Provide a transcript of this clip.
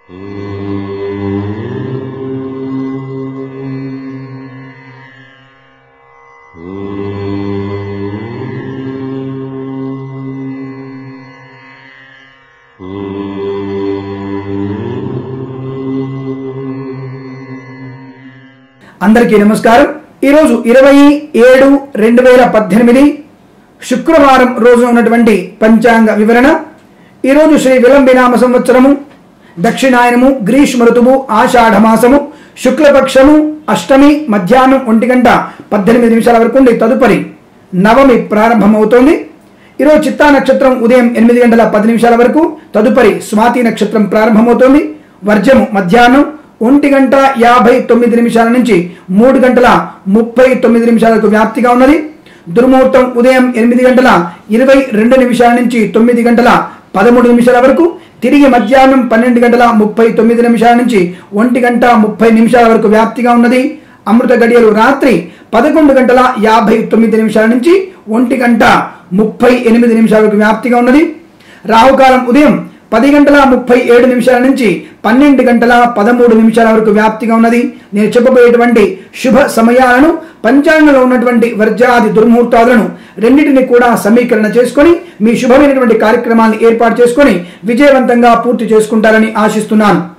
అందరికీ నమస్కారం ఈరోజు ఇరవై ఏడు రెండు వేల పద్దెనిమిది శుక్రవారం రోజు ఉన్నటువంటి పంచాంగ వివరణ ఈరోజు శ్రీ విలంబినామ సంవత్సరము దక్షిణాయనము గ్రీష్మ ఋతువు ఆషాఢ మాసము శుక్లపక్షము అష్టమి మధ్యాహ్నం ఒంటి గంట పద్దెనిమిది నిమిషాల వరకు ఉండి తదుపరి నవమి ప్రారంభమవుతోంది ఈరోజు చిత్తా నక్షత్రం ఉదయం ఎనిమిది గంటల పది నిమిషాల వరకు తదుపరి స్వాతి నక్షత్రం ప్రారంభమవుతోంది వర్జము మధ్యాహ్నం ఒంటి గంట యాభై తొమ్మిది నిమిషాల నుంచి మూడు గంటల ముప్పై తొమ్మిది నిమిషాలకు వ్యాప్తిగా ఉన్నది దుర్ముహూర్తం ఉదయం ఎనిమిది గంటల ఇరవై రెండు నిమిషాల నుంచి తొమ్మిది గంటల పదమూడు నిమిషాల వరకు తిరిగి మధ్యాహ్నం పన్నెండు గంటల ముప్పై తొమ్మిది నిమిషాల నుంచి ఒంటి గంట ముప్పై నిమిషాల వరకు వ్యాప్తిగా ఉన్నది అమృత గడియలు రాత్రి పదకొండు గంటల యాభై తొమ్మిది నిమిషాల నుంచి ఒంటి గంట ముప్పై ఎనిమిది నిమిషాల వరకు వ్యాప్తిగా ఉన్నది రాహుకాలం ఉదయం పది గంటల ముప్పై ఏడు నిమిషాల నుంచి పన్నెండు గంటల పదమూడు నిమిషాల వరకు వ్యాప్తిగా ఉన్నది నేను చెప్పబోయేటువంటి శుభ సమయాలను పంచాంగంలో ఉన్నటువంటి వర్జాది దుర్ముహూర్తాలను రెండింటిని కూడా సమీకరణ చేసుకొని మీ శుభమైనటువంటి కార్యక్రమాన్ని ఏర్పాటు చేసుకొని విజయవంతంగా పూర్తి చేసుకుంటారని ఆశిస్తున్నాను